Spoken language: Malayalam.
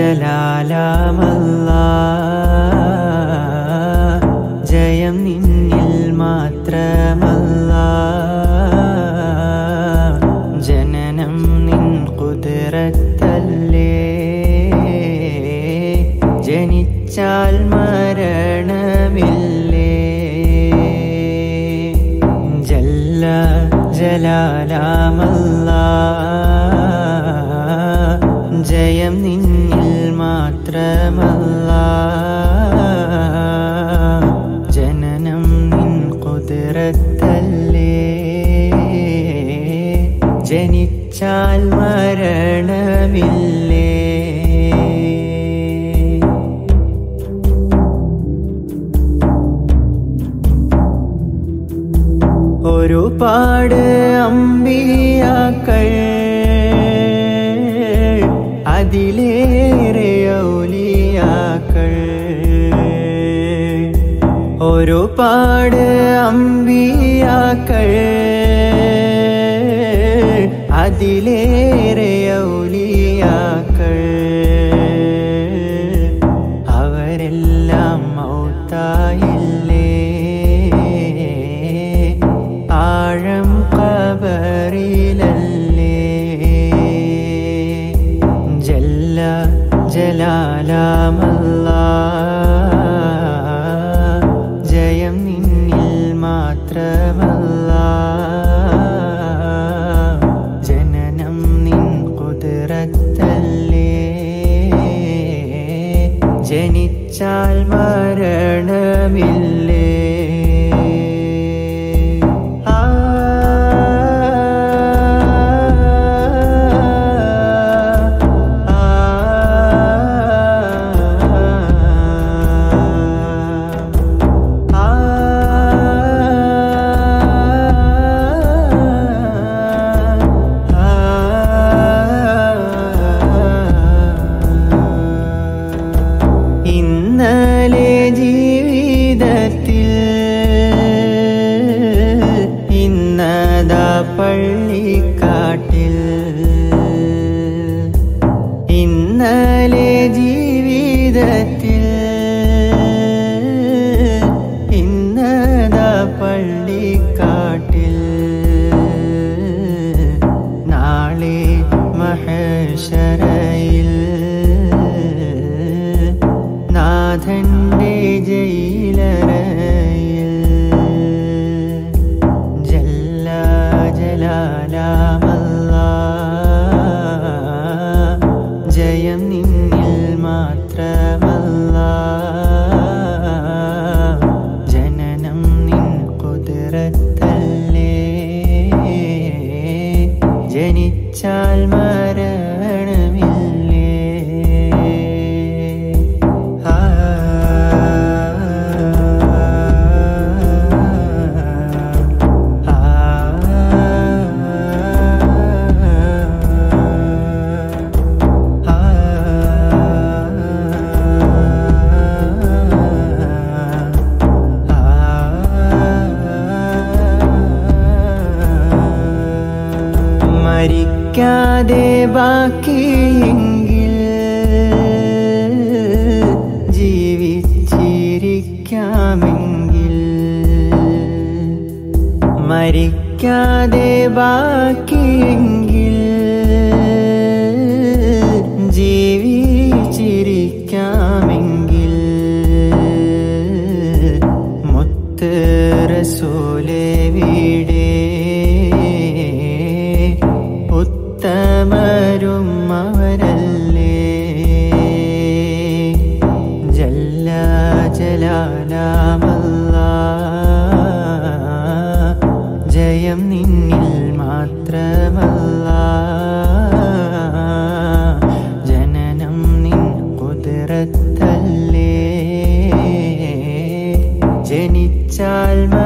ജലാലാമല്ല ജയം നിന്നിൽ മാത്രമല്ല ജനനം നിൻ കുതിരത്തല്ലേ ജനിച്ചാൽ മരണമില്ലേ ജല്ല ജലാലാമല്ല ജയം നിന്നിൽ മാത്രമല്ല ജനനം നിൻ കുതിരത്തല്ലേ ജനിച്ചാൽ മരണമില്ലേ ഒരുപാട് അമ്പിയാക്കൾ അതിലേറെ ഔലിയാക്കൾ ഒരുപാട് അമ്പിയാക്കൾ അതിലേറെ ഔലിയാക്കൾ അവരെല്ലാം മൗത്തായില്ലേ ആഴം കബറിലല്ലേ ജല്ല ജലാലാമല്ല ജയം നിന്നിൽ മാത്രമല്ല ജനനം നിൻ കുതിരത്തല്ലേ ജനിച്ചാൽ മരണമില്ലേ ആ ഇന്നലെ ജീവിതത്തിൽ ഇന്നതാ പള്ളിക്കാട്ടിൽ ഇന്നലെ ജീവിതത്തിൽ ഇന്നതാ പള്ളിക്കാട്ടിൽ നാളെ മഹേശ്വരയിൽ നാഥന്റെ ജയിലറയിൽ ജല്ല ജലാലാമല്ല ജയം നിന്നിൽ മാത്രമല്ല ജനനം നിൻ കുതിരത്തല്ലേ ജനിച്ചാൽ മരണമില്ലേ ആ മരിക്കാതെ ബാക്കിയെങ്കിൽ ജീവിച്ചിരിക്കാമെങ്കിൽ മരിക്കാതെ ബാക്കിയെങ്കിൽ ജീവിച്ചിരിക്കാമെങ്കിൽ മുത്ത് റസൂലേ വീടേ ഉത്തമരും അവരല്ലേ ജല്ല ജലാലാമല്ല ജയം നിന്നിൽ മാത്രമല്ല ജനനം നിൻ കുതിരത്തല്ലേ ജനിച്ചാൽ